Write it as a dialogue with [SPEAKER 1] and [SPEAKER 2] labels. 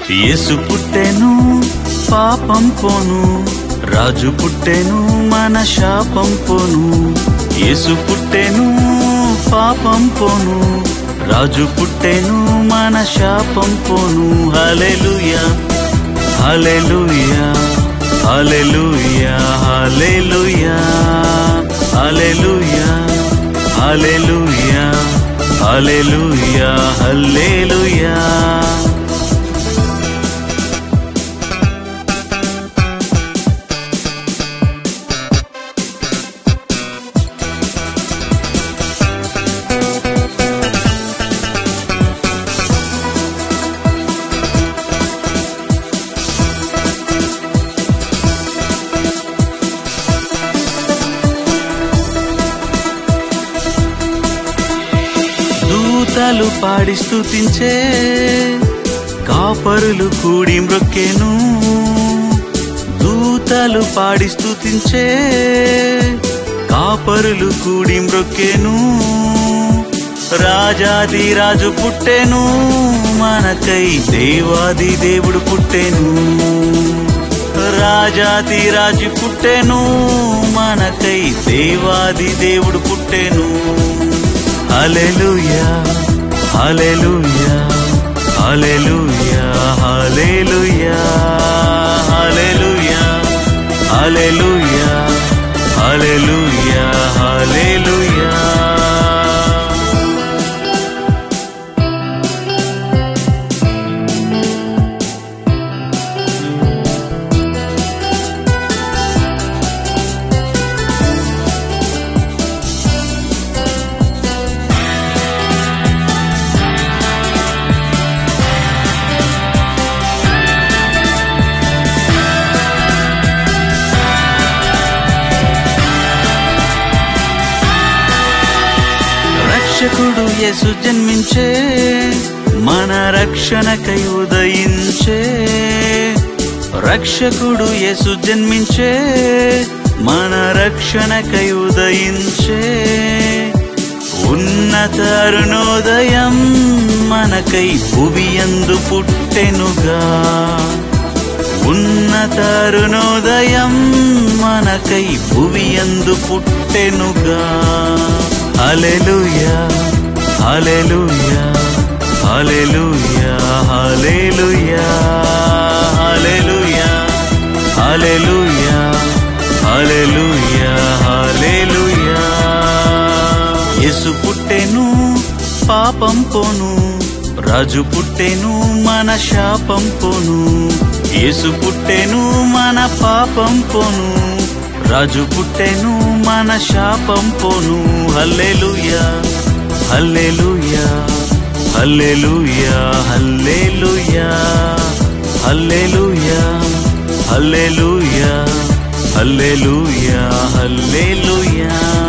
[SPEAKER 1] యేసు పుట్టెను పాపం పోను రాజు పుట్టెను మన శాపం పోను యేసు పుట్టెను పాపం పోను రాజు పుట్టెను మన శాపం పోను హల్లెలూయా హల్లెలూయా హల్లెలూయా హల్లెలూయా హల్లెలూయా హల్లెలూయా హల్లెలూయా హల్లెలూయా దూతలు పాడి స్తుతించే కాపరులు కూడి మ్రొక్కెను దూతలు పాడి స్తుతించే కాపరులు కూడి మ్రొక్కెను రాజాది రాజు పుట్టెను మనకై దేవాది దేవుడు పుట్టెను రాజాది రాజు పుట్టెను మనకై దేవాది దేవుడు పుట్టెను హల్లెలూయా హల్లెలూయా హల్లెలూయా హల్లెలూయా హల్లెలూయా హల్లెలూయా హల్లెలూయా హల్లెలూయా రక్షకుడు యేసు జన్మించే మన రక్షణకై ఉదయించే రక్షకుడు యేసు జన్మించే మన రక్షణకై ఉదయించే ఉన్నత అరుణోదయం మనకై భువియందు పుట్టెనుగా ఉన్నత అరుణోదయం మనకై భువియందు పుట్టెనుగా హల్లెలూయా హల్లెలూయా హల్లెలూయా హల్లెలూయా హల్లెలూయా హల్లెలూయా హల్లెలూయా హల్లెలూయా యేసు పుట్టెను పాపం పోను రాజు పుట్టెను మన శాపం పోను యేసు పుట్టెను మన పాపం పోను రాజు పుట్టెను మన శాపం పోను హల్లెలూయా హల్లెలూయా హల్లెలూయా హల్లెలూయా హల్లెలూయా హల్లెలూయా హల్లెలూయా హల్లెలూయా